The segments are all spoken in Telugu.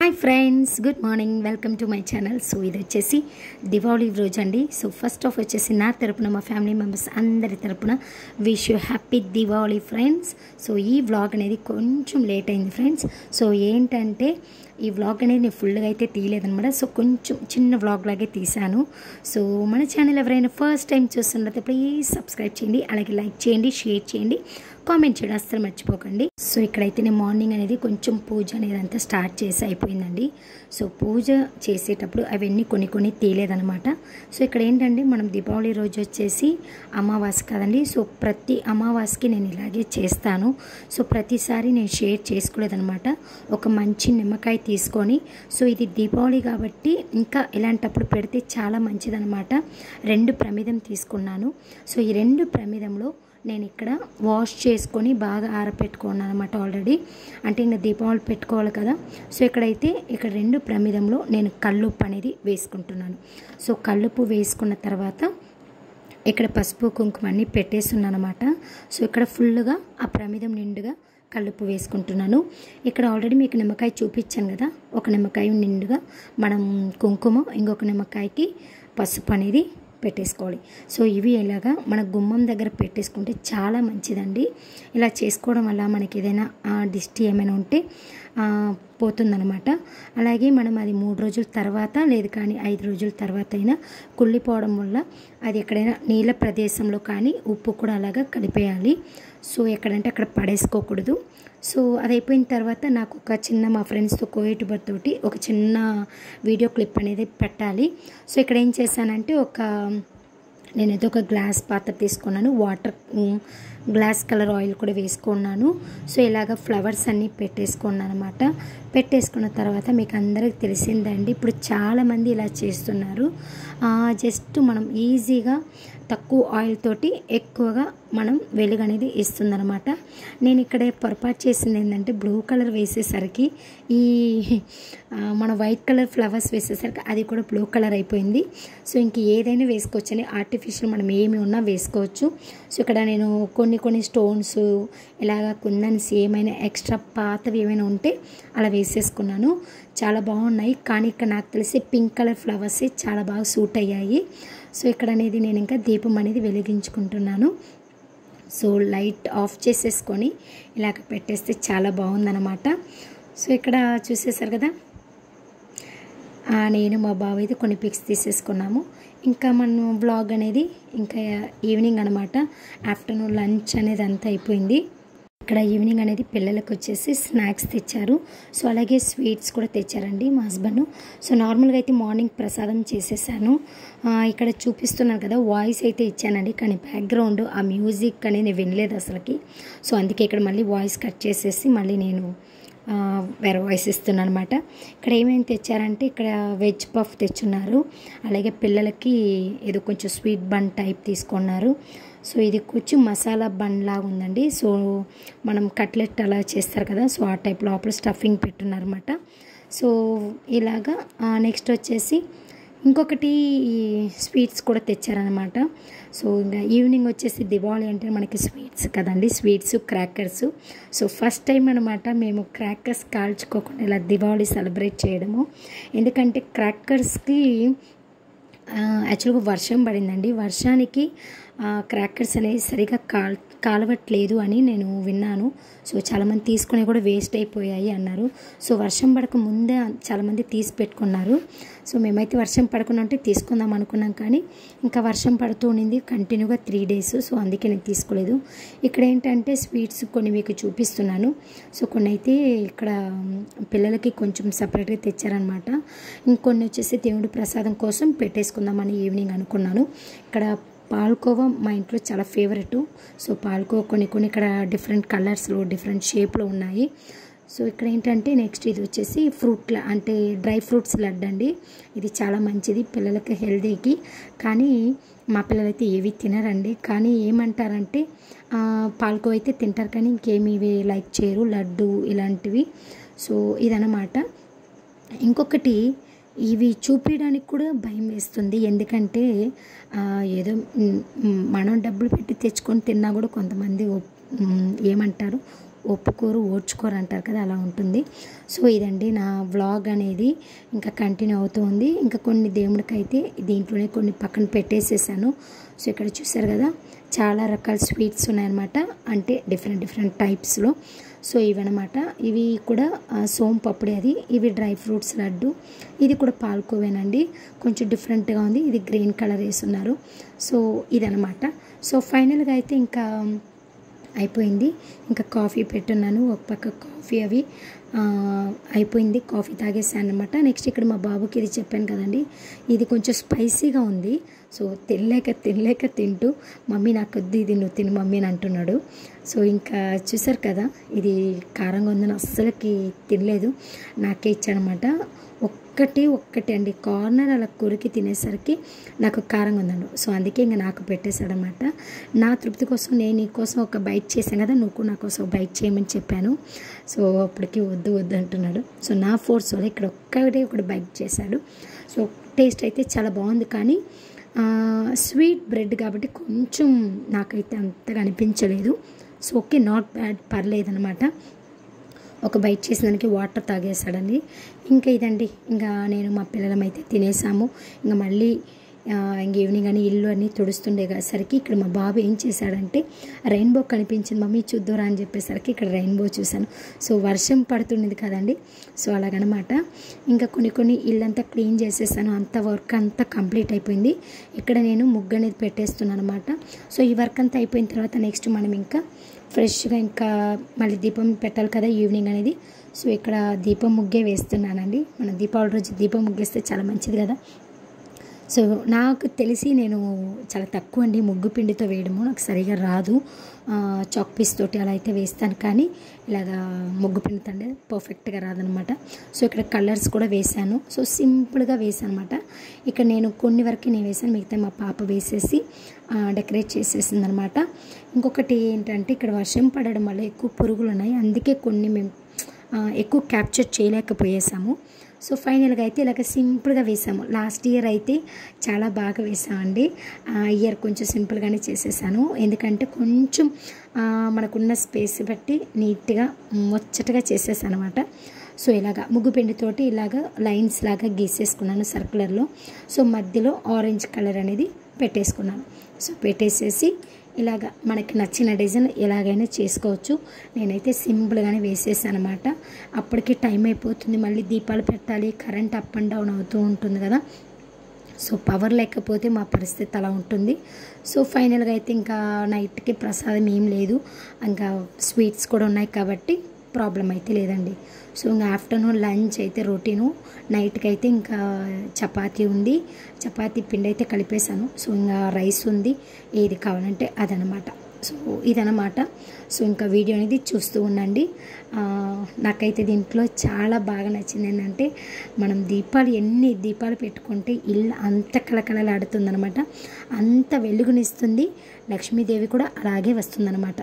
hi friends good morning welcome to my channel so ఇది వచ్చేసి దివాళీ రోజు అండి సో ఫస్ట్ ఆఫ్ వచ్చేసి నా తరపున మా ఫ్యామిలీ మెంబర్స్ అందరి తరపున wish you happy Diwali friends so ఈ వ్లాగ్ అనేది కొంచెం లేట్ అయింది ఫ్రెండ్స్ సో ఏంటంటే ఈ వ్లాగ్ అనేది నేను ఫుల్గా అయితే తీయలేదనమాట సో కొంచెం చిన్న వ్లాగ్ లాగే తీశాను సో మన ఛానల్ ఎవరైనా ఫస్ట్ టైం చూస్తున్నట్లయితే ప్లీజ్ సబ్స్క్రైబ్ చేయండి అలాగే లైక్ చేయండి షేర్ చేయండి కామెంట్ చేయడం అస్సలు మర్చిపోకండి సో ఇక్కడైతే నేను మార్నింగ్ అనేది కొంచెం పూజ అనేది అంతా స్టార్ట్ చేసి అయిపోయిందండి సో పూజ చేసేటప్పుడు అవన్నీ కొన్ని కొన్ని తీయలేదనమాట సో ఇక్కడ ఏంటంటే మనం దీపావళి రోజు వచ్చేసి అమావాస్య కదండి సో ప్రతి అమావాస్యకి నేను ఇలాగే చేస్తాను సో ప్రతిసారి నేను షేర్ చేసుకోలేదనమాట ఒక మంచి నిమ్మకాయ తీసుకొని సో ఇది దీపావళి కాబట్టి ఇంకా ఇలాంటప్పుడు పెడితే చాలా మంచిదనమాట రెండు ప్రమిదం తీసుకున్నాను సో ఈ రెండు ప్రమిదంలో నేను ఇక్కడ వాష్ చేసుకొని బాగా ఆరపెట్టుకున్నాను అనమాట ఆల్రెడీ అంటే ఇంకా దీపావళి పెట్టుకోవాలి కదా సో ఇక్కడైతే ఇక్కడ రెండు ప్రమిదంలో నేను కల్లుప్పు అనేది వేసుకుంటున్నాను సో కల్లుప్పు వేసుకున్న తర్వాత ఇక్కడ పసుపు కుంకుమ అన్నీ పెట్టేస్తున్నాను అనమాట సో ఇక్కడ ఫుల్గా ఆ ప్రమిదం నిండుగా కల్లుప్పు వేసుకుంటున్నాను ఇక్కడ ఆల్రెడీ మీకు నిమ్మకాయ చూపించాను కదా ఒక నిమ్మకాయ నిండుగా మనం కుంకుమ ఇంకొక నిమ్మకాయకి పసుపు అనేది పెట్టేసుకోవాలి సో ఇవి ఇలాగా మన గుమ్మం దగ్గర పెట్టేసుకుంటే చాలా మంచిదండి ఇలా చేసుకోవడం వల్ల మనకి ఏదైనా దిష్టి ఏమైనా ఉంటే పోతుందనమాట అలాగే మనం అది మూడు రోజుల తర్వాత లేదు కానీ ఐదు రోజుల తర్వాత అయినా కుళ్ళిపోవడం వల్ల అది ఎక్కడైనా నీళ్ళ ప్రదేశంలో కానీ ఉప్పు కూడా అలాగా కలిపేయాలి సో ఎక్కడంటే అక్కడ పడేసుకోకూడదు సో అది అయిపోయిన తర్వాత నాకు ఒక చిన్న మా ఫ్రెండ్స్తో కోయేటిబర్ తోటి ఒక చిన్న వీడియో క్లిప్ అనేది పెట్టాలి సో ఇక్కడ ఏం చేశానంటే ఒక నేనైతే ఒక గ్లాస్ పాత్ర తీసుకున్నాను వాటర్ గ్లాస్ కలర్ ఆయిల్ కూడా వేసుకున్నాను సో ఇలాగ ఫ్లవర్స్ అన్నీ పెట్టేసుకున్నాను అనమాట పెట్టేసుకున్న తర్వాత మీకు అందరికి తెలిసిందండి ఇప్పుడు చాలామంది ఇలా చేస్తున్నారు జస్ట్ మనం ఈజీగా తక్కువ ఆయిల్ తోటి ఎక్కువగా మనం వెలుగు అనేది ఇస్తుందనమాట నేను ఇక్కడ పొరపాటు చేసింది ఏంటంటే బ్లూ కలర్ వేసేసరికి ఈ మన వైట్ కలర్ ఫ్లవర్స్ వేసేసరికి అది కూడా బ్లూ కలర్ అయిపోయింది సో ఇంక ఏదైనా వేసుకోవచ్చు అని ఆర్టిఫిషియల్ మనం ఏమి ఉన్నా వేసుకోవచ్చు సో ఇక్కడ నేను కొన్ని కొన్ని స్టోన్స్ ఇలాగా కుందన్స్ ఏమైనా ఎక్స్ట్రా పాతవి ఏమైనా ఉంటే అలా వేసేసుకున్నాను చాలా బాగున్నాయి కానీ ఇక్కడ నాకు తెలిసి పింక్ కలర్ ఫ్లవర్సే చాలా బాగా సూట్ అయ్యాయి సో ఇక్కడ అనేది నేను ఇంకా దీపం అనేది వెలిగించుకుంటున్నాను సో లైట్ ఆఫ్ చేసేసుకొని ఇలాగ పెట్టేస్తే చాలా బాగుందన్నమాట సో ఇక్కడ చూసేసారు కదా నేను మా బావ అయితే కొన్ని పిక్స్ తీసేసుకున్నాము ఇంకా మనం వ్లాగ్ అనేది ఇంకా ఈవినింగ్ అనమాట ఆఫ్టర్నూన్ లంచ్ అనేది అంతా అయిపోయింది ఇక్కడ ఈవినింగ్ అనేది పిల్లలకు వచ్చేసి స్నాక్స్ తెచ్చారు సో అలాగే స్వీట్స్ కూడా తెచ్చారండి మా హస్బెండ్ సో నార్మల్గా అయితే మార్నింగ్ ప్రసాదం చేసేసాను ఇక్కడ చూపిస్తున్నాను కదా వాయిస్ అయితే ఇచ్చానండి కానీ బ్యాక్గ్రౌండ్ ఆ మ్యూజిక్ అనేది నేను వినలేదు అసలుకి సో అందుకే ఇక్కడ మళ్ళీ వాయిస్ కట్ చేసేసి మళ్ళీ నేను వేరే వాయిస్ ఇస్తున్నాను అనమాట ఇక్కడ ఏమేమి తెచ్చారంటే ఇక్కడ వెజ్ పఫ్ తెచ్చున్నారు అలాగే పిల్లలకి ఏదో కొంచెం స్వీట్ బన్ టైప్ తీసుకున్నారు సో ఇది కొంచెం మసాలా బన్ లాగా ఉందండి సో మనం కట్లెట్ అలా చేస్తారు కదా సో ఆ టైప్ లోపల స్టఫింగ్ పెట్టున్నారన్నమాట సో ఇలాగా నెక్స్ట్ వచ్చేసి ఇంకొకటి స్వీట్స్ కూడా తెచ్చారనమాట సో ఇంకా ఈవినింగ్ వచ్చేసి దివాళీ అంటే మనకి స్వీట్స్ కదండి sweets crackers so first time అనమాట మేము క్రాకర్స్ కాల్చుకోకుండా ఇలా దివాళీ సెలబ్రేట్ చేయడము ఎందుకంటే క్రాకర్స్కి యాక్చువల్గా వర్షం పడిందండి వర్షానికి క్రాకర్స్ అనేవి సరిగా కాల్ కాలవట్లేదు అని నేను విన్నాను సో చాలామంది తీసుకునే కూడా వేస్ట్ అయిపోయాయి అన్నారు సో వర్షం పడక ముందే చాలామంది తీసి పెట్టుకున్నారు సో మేమైతే వర్షం పడకుండా ఉంటే తీసుకుందాం అనుకున్నాం కానీ ఇంకా వర్షం పడుతూ ఉండింది కంటిన్యూగా త్రీ డేస్ సో అందుకే నేను తీసుకోలేదు ఇక్కడ ఏంటంటే స్వీట్స్ కొన్ని మీకు చూపిస్తున్నాను సో కొన్ని అయితే ఇక్కడ పిల్లలకి కొంచెం సపరేట్గా తెచ్చారనమాట ఇంకొన్ని వచ్చేసి దేవుడి ప్రసాదం కోసం పెట్టేసుకుందామని ఈవినింగ్ అనుకున్నాను ఇక్కడ పాల్కోవా మా ఇంట్లో చాలా ఫేవరెట్ సో పాల్కోవా కొన్ని కొన్ని ఇక్కడ డిఫరెంట్ కలర్స్లో డిఫరెంట్ షేప్లో ఉన్నాయి సో ఇక్కడ ఏంటంటే నెక్స్ట్ ఇది వచ్చేసి ఫ్రూట్ అంటే డ్రై ఫ్రూట్స్ లడ్డు అండి ఇది చాలా మంచిది పిల్లలకి హెల్తీకి కానీ మా పిల్లలైతే ఏవి తినరండి కానీ ఏమంటారంటే పాల్కో అయితే తింటారు కానీ ఇంకేమి ఇవి లైక్ చేయరు లడ్డు ఇలాంటివి సో ఇదనమాట ఇంకొకటి ఇవి చూపించడానికి కూడా భయం వేస్తుంది ఎందుకంటే ఏదో మనం డబ్బులు పెట్టి తెచ్చుకొని తిన్నా కూడా కొంతమంది ఏమంటారు ఒప్పుకోరు ఓడ్చుకోరు అంటారు కదా అలా ఉంటుంది సో ఇదండి నా వ్లాగ్ అనేది ఇంకా కంటిన్యూ అవుతుంది ఇంకా కొన్ని దేవుడికి అయితే దీంట్లోనే కొన్ని పక్కన పెట్టేసేసాను సో ఇక్కడ చూసారు కదా చాలా రకాల స్వీట్స్ ఉన్నాయన్నమాట అంటే డిఫరెంట్ డిఫరెంట్ టైప్స్లో సో ఇవన్నమాట ఇవి కూడా ఆ, సోంపప్పుడి అది ఇవి డ్రై ఫ్రూట్స్ లడ్డు ఇది కూడా పాల్కోవేనండి కొంచెం డిఫరెంట్గా ఉంది ఇది గ్రీన్ కలర్ వేస్తున్నారు సో ఇదనమాట సో ఫైనల్గా అయితే ఇంకా అయిపోయింది ఇంకా కాఫీ పెట్టున్నాను ఒక పక్క కాఫీ అవి ఆ, అయిపోయింది కాఫీ తాగేసాను అనమాట నెక్స్ట్ ఇక్కడ మా బాబుకి ఇది చెప్పాను కదండి ఇది కొంచెం స్పైసీగా ఉంది సో తినలేక తినలేక తింటూ మమ్మీ నాకు వద్దు ఇది నువ్వు తిను మమ్మీ అని అంటున్నాడు సో ఇంకా చూసారు కదా ఇది కారంగా ఉందని అస్సలకి తినలేదు నాకే ఇచ్చాడనమాట ఒక్కటి ఒక్కటి అండి కార్నర్ అలా కొరికి తినేసరికి నాకు కారంగా ఉందండి సో అందుకే ఇంకా నాకు పెట్టేశాడనమాట నా తృప్తి కోసం నేను నీ కోసం ఒక బైట్ చేశాను కదా నువ్వు కూడా నా కోసం ఒక బైట్ చేయమని చెప్పాను సో అప్పటికి వద్దు వద్దు అంటున్నాడు సో నా ఫోర్స్ వల్ల ఇక్కడ ఒక్కటే ఒకటి బైట్ చేశాడు సో టేస్ట్ అయితే చాలా బాగుంది కానీ ఆ, స్వీట్ బ్రెడ్ కాబట్టి కొంచెం నాకైతే అంతగా అనిపించలేదు సో ఓకే నాట్ బ్యాడ్ పర్లేదు అనమాట ఒక బైట్ చేసిన దానికి వాటర్ తాగేసాడండి ఇంకా ఇదండి ఇంకా నేను మా పిల్లలమైతే తినేసాము ఇంకా మళ్ళీ ఆ, ఇంక ఈవినింగ్ అని ఇల్లు అన్నీ తుడుస్తుండేసరికి ఇక్కడ మా బాబు ఏం చేశాడంటే రెయిన్బో కనిపించింది మమ్మీ చూద్దురా అని చెప్పేసరికి ఇక్కడ రెయిన్బో చూశాను సో వర్షం పడుతుండేది కదండి సో అలాగనమాట ఇంకా కొన్ని కొన్ని ఇల్లంతా క్లీన్ చేసేసాను అంత వర్క్ అంతా కంప్లీట్ అయిపోయింది ఇక్కడ నేను ముగ్గు అనేది పెట్టేస్తున్నాను అనమాట సో ఈ వర్క్ అంతా అయిపోయిన తర్వాత నెక్స్ట్ మనం ఇంకా ఫ్రెష్గా ఇంకా మళ్ళీ దీపం పెట్టాలి కదా ఈవినింగ్ అనేది సో ఇక్కడ దీపం ముగ్గే వేస్తున్నానండి మన దీపావళి రోజు దీపం ముగ్గేస్తే చాలా మంచిది కదా సో నాకు తెలిసి నేను చాలా తక్కువ అండి ముగ్గు పిండితో వేయడము నాకు సరిగా రాదు ఆ, చాక్ పీస్ తోటి అలా అయితే వేస్తాను కానీ ఇలాగా ముగ్గు పిండితో అంటే పర్ఫెక్ట్గా రాదనమాట సో ఇక్కడ కలర్స్ కూడా వేశాను సో సింపుల్గా వేసాను అనమాట ఇక్కడ నేను కొన్ని వరకు నేను వేసాను మిగతా మా పాప వేసేసి ఆ, డెకరేట్ చేసేసింది అనమాట ఇంకొకటి ఏంటంటే ఇక్కడ వర్షం పడడం వల్ల ఎక్కువ పురుగులు ఉన్నాయి అందుకే కొన్ని మేము ఆ, ఎక్కువ క్యాప్చర్ చేయలేకపోయేసాము సో ఫైనల్గా అయితే ఇలాగ సింపుల్గా వేసాము లాస్ట్ ఇయర్ అయితే చాలా బాగా వేసామండి ఆ ఇయర్ కొంచెం సింపుల్గానే చేసేసాను ఎందుకంటే కొంచెం ఆ, మనకున్న స్పేస్ బట్టి నీట్గా ముచ్చటగా చేసేసాను అనమాట సో ఇలాగా ముగ్గు పిండితోటి ఇలాగ లైన్స్ లాగా గీసేసుకున్నాను సర్కులర్లో సో మధ్యలో ఆరెంజ్ కలర్ అనేది పెట్టేసుకున్నాను సో పెట్టేసేసి ఇలాగ మనకి నచ్చిన డిజైన్ ఎలాగైనా చేసుకోవచ్చు నేనైతే సింపుల్గానే వేసేసాను అనమాట అప్పటికి టైం అయిపోతుంది మళ్ళీ దీపాలు పెట్టాలి కరెంట్ అప్ అండ్ డౌన్ అవుతూ ఉంటుంది కదా సో పవర్ లేకపోతే మా పరిస్థితి అలా ఉంటుంది సో ఫైనల్గా అయితే ఇంకా నైట్కి ప్రసాదం ఏం లేదు ఇంకా స్వీట్స్ కూడా ఉన్నాయి కాబట్టి ప్రాబ్లం అయితే లేదండి సో ఇంకా ఆఫ్టర్నూన్ లంచ్ అయితే రొటీను నైట్కి అయితే ఇంకా చపాతీ ఉంది చపాతీ పిండి అయితే కలిపేశాను సో ఇంకా రైస్ ఉంది ఏది కావాలంటే అదనమాట సో ఇదనమాట సో ఇంకా వీడియో అనేది చూస్తూ ఉండండి ఆ, నాకైతే దీంట్లో చాలా బాగా నచ్చింది ఏంటంటే మనం దీపాలు ఎన్ని దీపాలు పెట్టుకుంటే ఇల్లు అంత కలకలలాడుతుందనమాట అంత వెలుగునిస్తుంది లక్ష్మీదేవి కూడా అలాగే వస్తుందన్నమాట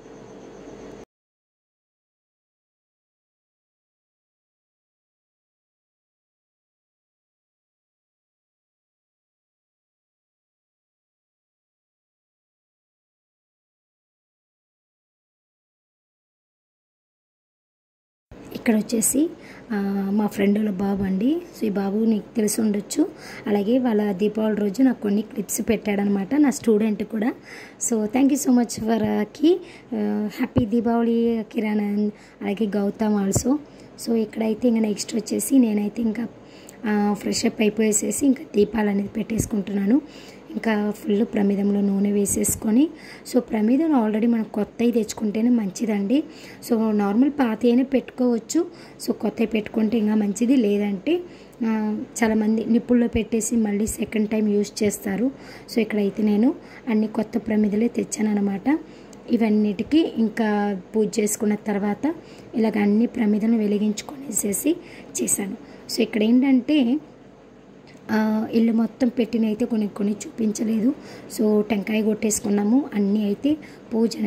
ఇక్కడ వచ్చేసి ఆ, మా ఫ్రెండ్ వాళ్ళ బాబు అండి సో ఈ బాబు నీకు తెలిసి ఉండొచ్చు అలాగే వాళ్ళ దీపావళి రోజు నాకు కొన్ని క్లిప్స్ పెట్టాడనమాట నా స్టూడెంట్ కూడా so thank you so much for కి హ్యాపీ దీపావళి కిరణ్ అలాగే గౌతమ్ ఆల్సో సో ఇక్కడైతే ఇంకా నెక్స్ట్ వచ్చేసి నేనైతే ఇంకా ఫ్రెష్ అప్ అయిపోయేసేసి ఇంకా దీపాలు అనేది పెట్టేసుకుంటున్నాను ఇంకా ఫుల్ ప్రమిదంలో నూనె వేసేసుకొని సో ప్రమిదం ఆల్రెడీ మనం కొత్తవి తెచ్చుకుంటేనే మంచిదండి సో నార్మల్ పాత అయినా పెట్టుకోవచ్చు సో కొత్తవి పెట్టుకుంటే ఇంకా మంచిది లేదంటే ఆ, చాలామంది నిప్పుల్లో పెట్టేసి మళ్ళీ సెకండ్ టైం యూజ్ చేస్తారు సో ఇక్కడైతే నేను అన్ని కొత్త ప్రమిదలే తెచ్చాను అనమాట ఇవన్నిటికీ ఇంకా పూజ చేసుకున్న తర్వాత ఇలాగ అన్ని ప్రమిదను వెలిగించుకొనేసేసి చేశాను సో ఇక్కడ ఏంటంటే ఆ, ఇల్లు మొత్తం పెట్టిన అయితే కొన్ని కొన్ని చూపించలేదు సో టెంకాయ కొట్టేసుకున్నాము అన్నీ అయితే పూజ అనేది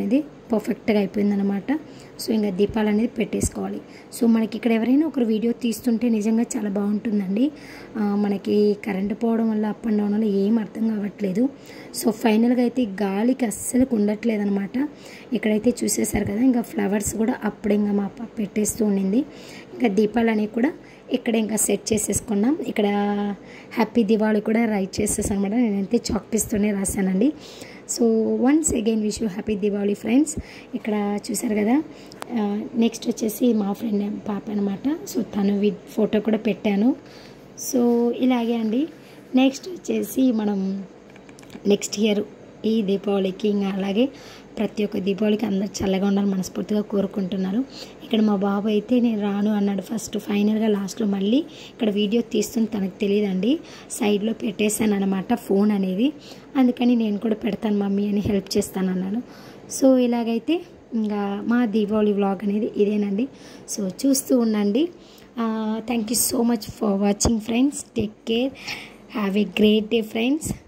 పర్ఫెక్ట్గా అయిపోయిందనమాట సో ఇంకా దీపాలు అనేది పెట్టేసుకోవాలి సో మనకి ఇక్కడ ఎవరైనా ఒకరు వీడియో తీస్తుంటే నిజంగా చాలా బాగుంటుందండి ఆ, మనకి కరెంటు పోవడం వల్ల అప్ అండ్ డౌన్ వల్ల ఏం అర్థం కావట్లేదు సో ఫైనల్గా అయితే ఈ గాలికి అస్సలు ఉండట్లేదు అనమాట ఇక్కడైతే చూసేశారు కదా ఇంకా ఫ్లవర్స్ కూడా అప్పుడు ఇంకా మా పాప పెట్టేస్తూ ఉండింది ఇంకా దీపాలు అనేవి కూడా ఇక్కడ ఇంకా సెట్ చేసేసుకున్నాం ఇక్కడ హ్యాపీ దివాళీ కూడా రైట్ చేసేసాను అనమాట నేనైతే చాక్ పీస్తోనే రాశానండి so once again wish you happy Diwali friends ఇక్కడ చూసారు కదా నెక్స్ట్ వచ్చేసి మా ఫ్రెండ్ పాప అనమాట సో తను వి ఫోటో కూడా పెట్టాను సో ఇలాగే అండి నెక్స్ట్ వచ్చేసి మనం నెక్స్ట్ ఇయర్ ఈ దీపావళికి ఇంకా అలాగే ప్రతి ఒక్క దీపావళికి అందరు చల్లగా ఉండాలని మనస్ఫూర్తిగా కోరుకుంటున్నారు ఇక్కడ మా బాబు అయితే నేను రాను అన్నాడు ఫస్ట్ ఫైనల్గా లాస్ట్లో మళ్ళీ ఇక్కడ వీడియో తీస్తుంది తనకు తెలియదండి సైడ్లో పెట్టేశాను అనమాట ఫోన్ అనేది అందుకని నేను కూడా పెడతాను మమ్మీ అని హెల్ప్ చేస్తాను అన్నాడు సో ఇలాగైతే ఇంకా మా దీపావళి వ్లాగ్ అనేది ఇదేనండి సో చూస్తూ ఉండండి thank you so much for watching friends take care have a great day friends